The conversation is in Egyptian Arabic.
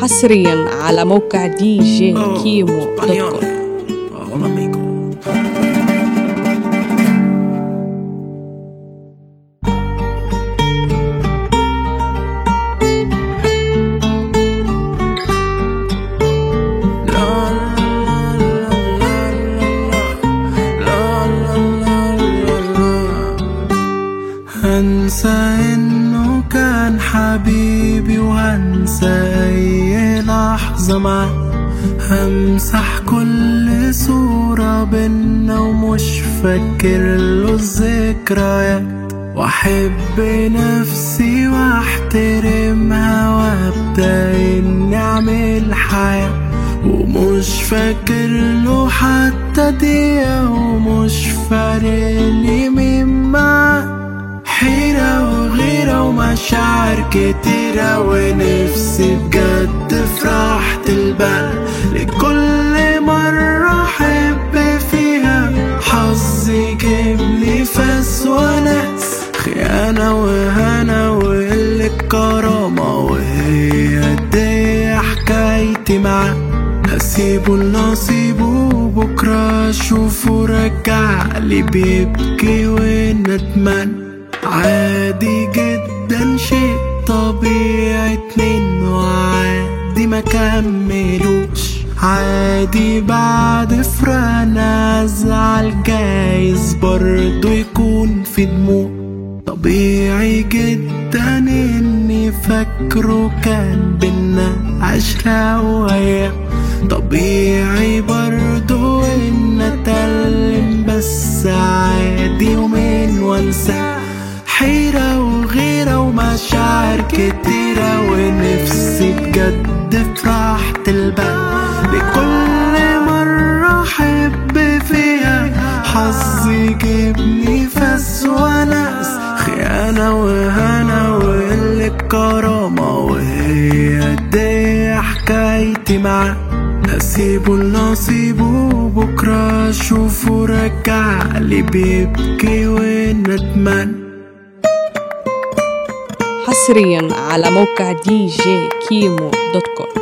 حصريا على موقع دي جي كيمو دوت كوم Hola amigo. هنسى انه كان حبيبي وهنسى اي لحظة معاه همسح كل صورة بينا ومش فاكر له الذكريات واحب نفسي واحترمها وابدا اني اعمل حياة ومش فاكر له حتى دقيقة ومش فارقلي مين معاه حيرة وغيرة ومشاعر كتيرة ونفسي بجد في راحة البال لكل مرة أحب فيها حظي جيبلي فاس وناس خيانة وهنا وقلة كرامة وهي دي حكايتي معاه هسيبه لنصيبه بكرة أشوفه رجعلي بيبكي وندمان عادي جدا شيء طبيعي اتنين وعادي ما كملوش عادي بعد فرانا ازعل جايز برضو يكون في دموع طبيعي جدا اني فاكره كان بينا عشرة وايام طبيعي برضو ان اتألم بس عادي يومين وانساه حيرة وغيرة ومشاعر كتيرة ونفسي بجد في راحة البال لكل مرة أحب فيها حظي يجيبني فاس وناس خيانة وهنا وقلة كرامة وهي دي حكايتي معاه هسيبه لنصيبه بكرة أشوفه رجعلي بيبكي وندمان حصريا على موقع دي جي كيمو دوت كوم